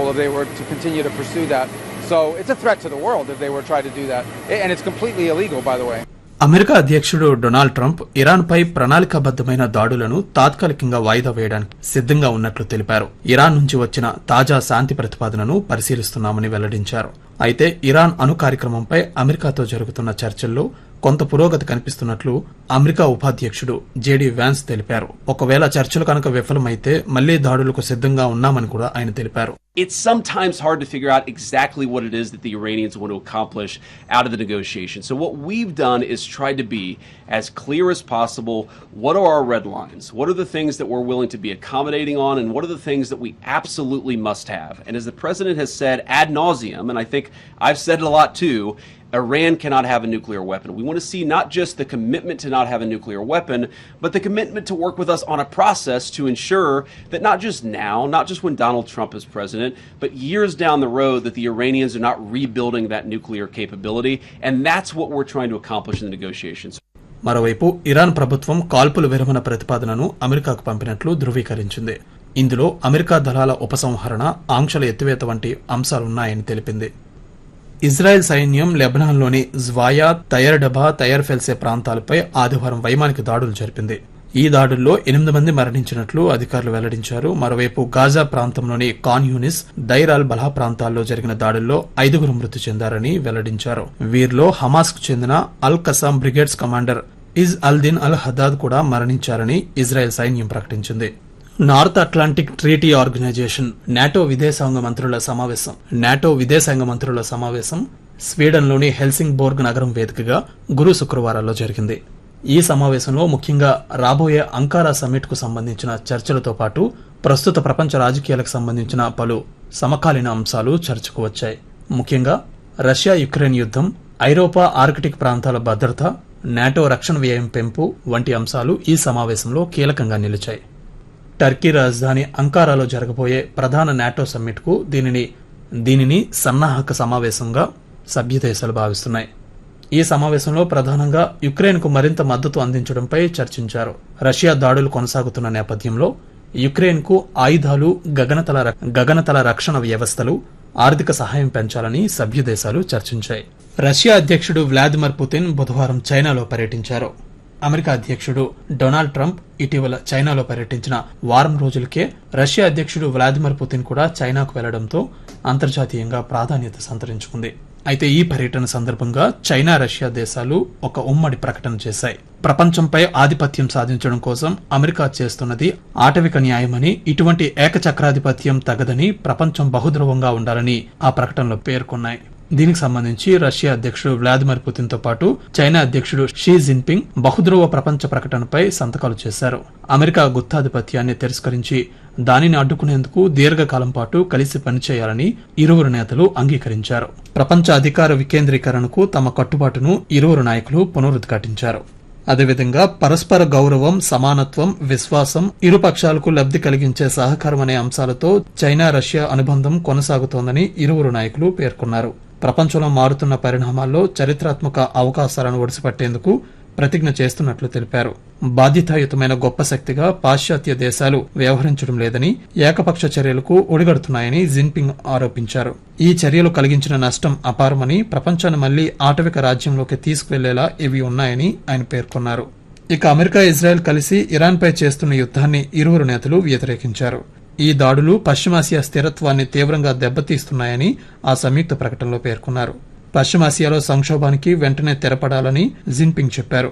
unacceptable if they were to continue to pursue that. So it's a threat to the world if they were to try to do that. And it's completely illegal, by the way. America అధ్యక్షుడు Donald Trump ఇరాన్పై ప్రణాళికాబద్దమైన దాడులను తాత్కాలికంగా వాయిదా వేయడానికి సిద్ధంగా ఉన్నట్లు తెలిపారు ఇరాన్ నుంచి వచ్చిన తాజా శాంతి ప్రతిపాదనను పరిశీలిస్తున్నామని వెల్లడించారు అయితే ఇరాన్ అణు కార్యక్రమంపై అమెరికాతో జరుగుతున్న చర్చల్లో కొంత పురోగతి కనిపిస్తున్నట్లు అమెరికా ఉపాధ్యక్షుడు జేడీ వ్యాన్స్ తెలిపారు ఒకవేళ చర్చలు కనుక విఫలమైతే మళ్లీ దాడులకు సిద్ధంగా ఉన్నామని కూడా ఆయన తెలిపారు It's sometimes hard to figure out exactly what it is that the Iranians want to accomplish out of the negotiation. So, what we've done is tried to be as clear as possible. What are our red lines? What are the things that we're willing to be accommodating on? And what are the things that we absolutely must have? And as the president has said ad nauseum, and I think I've said it a lot too, Iran cannot have a nuclear weapon. We want to see not just the commitment to not have a nuclear weapon, but the commitment to work with us on a process to ensure that not just now, not just when Donald Trump is president, but years down the road, that the Iranians are not rebuilding that nuclear capability. And that's what we're trying to accomplish in the negotiations. మరోవైపు Iran ప్రభుత్వం కాల్పుల విరమణ ప్రతిపాదనను అమెరికాకు పంపినట్లు ధృవీకరించింది ఇందులో America దళాల ఉపసంహరణ ఆంక్షల ఎత్తివేత వంటి అంశాలున్నాయని తెలిపింది ఇజ్రాయెల్ సైన్యం లెబనాన్లోని జ్వాయా తయర్డబా తయర్ఫెల్సే ప్రాంతాలపై ఆదివారం వైమానిక దాడులు జరిపింది ఈ దాడుల్లో ఎనిమిది మంది మరణించినట్లు అధికారులు వెల్లడించారు మరోవైపు గాజా ప్రాంతంలోని కాన్ యూనిస్ దైర్ అల్ బలా ప్రాంతాల్లో జరిగిన దాడుల్లో ఐదుగురు మృతి చెందారని వెల్లడించారు వీరిలో హమాస్ కు చెందిన al Qassam brigades commander Izz Aldin al Haddad కూడా మరణించారని ఇజ్రాయెల్ సైన్యం ప్రకటించింది North Atlantic Treaty Organization NATO విదేశాంగ మంత్రుల సమావేశం నాటో విదేశాంగ మంత్రుల సమావేశం స్వీడన్లోని హెల్సింగ్ బోర్గ్ నగరం వేదికగా గురు శుక్రవారాల్లో జరిగింది ఈ సమావేశంలో ముఖ్యంగా రాబోయే అంకారా సమ్మిట్ కు సంబంధించిన చర్చలతో పాటు ప్రస్తుత ప్రపంచ రాజకీయాలకు సంబంధించిన పలు సమకాలీన అంశాలు చర్చకు వచ్చాయి ముఖ్యంగా రష్యా యుక్రెయిన్ యుద్ధం ఐరోపా ఆర్కిటిక్ ప్రాంతాల భద్రత నాటో రక్షణ వ్యయం పెంపు వంటి అంశాలు ఈ సమావేశంలో కీలకంగా నిలిచాయి టర్కీ రాజధాని అంకారాలో జరగబోయే ప్రధాన నాటో సమ్మిట్ కు దీనిని దీనిని సన్నాహక సమావేశంగా సభ్య దేశాలు భావిస్తున్నాయి ఈ సమావేశంలో ప్రధానంగా యుక్రెయిన్ కు మరింత మద్దతు అందించడంపై చర్చించారు రష్యా దాడులు కొనసాగుతున్న నేపథ్యంలో యుక్రెయిన్ కు ఆయుధాలు గగనతల ర- గగనతల రక్షణ వ్యవస్థలు ఆర్థిక సహాయం పెంచాలని సభ్య దేశాలు చర్చించాయి రష్యా అధ్యక్షుడు వ్లాదిమిర్ పుతిన్ బుధవారం చైనాలో పర్యటించారు అమెరికా అధ్యక్షుడు డొనాల్డ్ ట్రంప్ ఇటీవల చైనాలో పర్యటించిన వారం రోజులకే రష్యా అధ్యక్షుడు వ్లాదిమిర్ పుతిన్ కూడా చైనాకు వెళ్లడంతో అంతర్జాతీయంగా ప్రాధాన్యత సంతరించుకుంది అయితే ఈ పర్యటన సందర్భంగా చైనా రష్యా దేశాలు ఒక ఉమ్మడి ప్రకటన చేశాయి ప్రపంచంపై ఆధిపత్యం సాధించడం కోసం అమెరికా చేస్తున్నది ఆటవిక న్యాయమని ఇటువంటి ఏకచక్రాధిపత్యం తగదని ప్రపంచం బహుధ్రువంగా ఉండాలని ఆ ప్రకటనలో పేర్కొన్నాయి దీనికి సంబంధించి రష్యా అధ్యక్షుడు వ్లాదిమిర్ పుతిన్ తో పాటు చైనా అధ్యక్షుడు షీ జిన్పింగ్ బహుధ్రువ ప్రపంచ ప్రకటనపై సంతకాలు చేశారు అమెరికా గుత్తాధిపత్యాన్ని తిరస్కరించి దానిని అడ్డుకునేందుకు దీర్ఘకాలం పాటు కలిసి పనిచేయాలని ఇరువురు నేతలు అంగీకరించారు ప్రపంచ అధికార వికేంద్రీకరణకు తమ కట్టుబాటును ఇరువురు నాయకులు పునరుద్ఘాటించారు అదేవిధంగా పరస్పర గౌరవం సమానత్వం విశ్వాసం ఇరు పక్షాలకు లబ్ధి కలిగించే సహకారం అనే అంశాలతో చైనా రష్యా అనుబంధం కొనసాగుతోందని ఇరువురు నాయకులు పేర్కొన్నారు ప్రపంచంలో మారుతున్న పరిణామాల్లో చరిత్రాత్మక అవకాశాలను ఒడిసిపట్టేందుకు ప్రతిజ్ఞ చేస్తున్నట్లు తెలిపారు బాధ్యతాయుతమైన గొప్ప శక్తిగా పాశ్చాత్య దేశాలు వ్యవహరించడం లేదని ఏకపక్ష చర్యలకు ఒడిగడుతున్నాయని జిన్పింగ్ ఆరోపించారు ఈ చర్యలు కలిగించిన నష్టం అపారమని ప్రపంచాన్ని మళ్లీ ఆటవిక రాజ్యంలోకి తీసుకువెళ్లేలా ఇవి ఉన్నాయని ఆయన పేర్కొన్నారు ఇక అమెరికా ఇజ్రాయెల్ కలిసి ఇరాన్పై చేస్తున్న యుద్ధాన్ని ఇరువురు నేతలు వ్యతిరేకించారు ఈ దాడులు పశ్చిమాసియా స్థిరత్వాన్ని తీవ్రంగా దెబ్బతీస్తున్నాయని ఆ సంయుక్త ప్రకటనలో పేర్కొన్నారు పశ్చిమాసియాలో సంక్షోభానికి వెంటనే తెరపడాలని జిన్పింగ్ చెప్పారు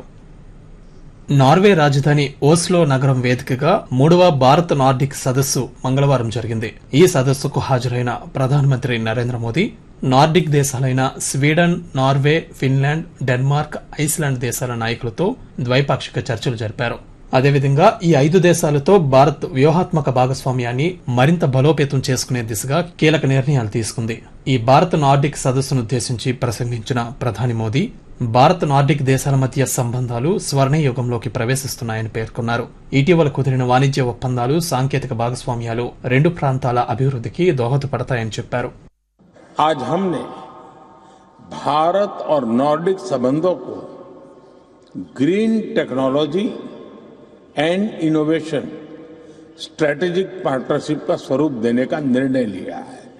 నార్వే రాజధాని ఓస్లో నగరం వేదికగా మూడవ భారత్ నార్డిక్ సదస్సు మంగళవారం జరిగింది ఈ సదస్సుకు హాజరైన ప్రధానమంత్రి నరేంద్ర మోదీ నార్డిక్ దేశాలైన Sweden Norway Finland Denmark Iceland దేశాల నాయకులతో ద్వైపాక్షిక చర్చలు జరిపారు అదేవిధంగా ఈ ఐదు దేశాలతో భారత్ వ్యూహాత్మక భాగస్వామ్యాన్ని మరింత బలోపేతం చేసుకునే దిశగా కీలక నిర్ణయాలు తీసుకుంది ఈ భారత్ నార్డిక్ సదస్సునుద్దేశించి ప్రసంగించిన ప్రధాని మోదీ భారత్ నార్డిక్ దేశాల మధ్య సంబంధాలు స్వర్ణయుగంలోకి ప్రవేశిస్తున్నాయని పేర్కొన్నారు ఇటీవల కుదిరిన వాణిజ్య ఒప్పందాలు సాంకేతిక భాగస్వామ్యాలు రెండు ప్రాంతాల అభివృద్ధికి దోహదపడతాయని చెప్పారు आज हमने भारत और नॉर्डिक संबंधों को green technology and innovation strategic partnership का स्वरूप देने का निर्णय लिया है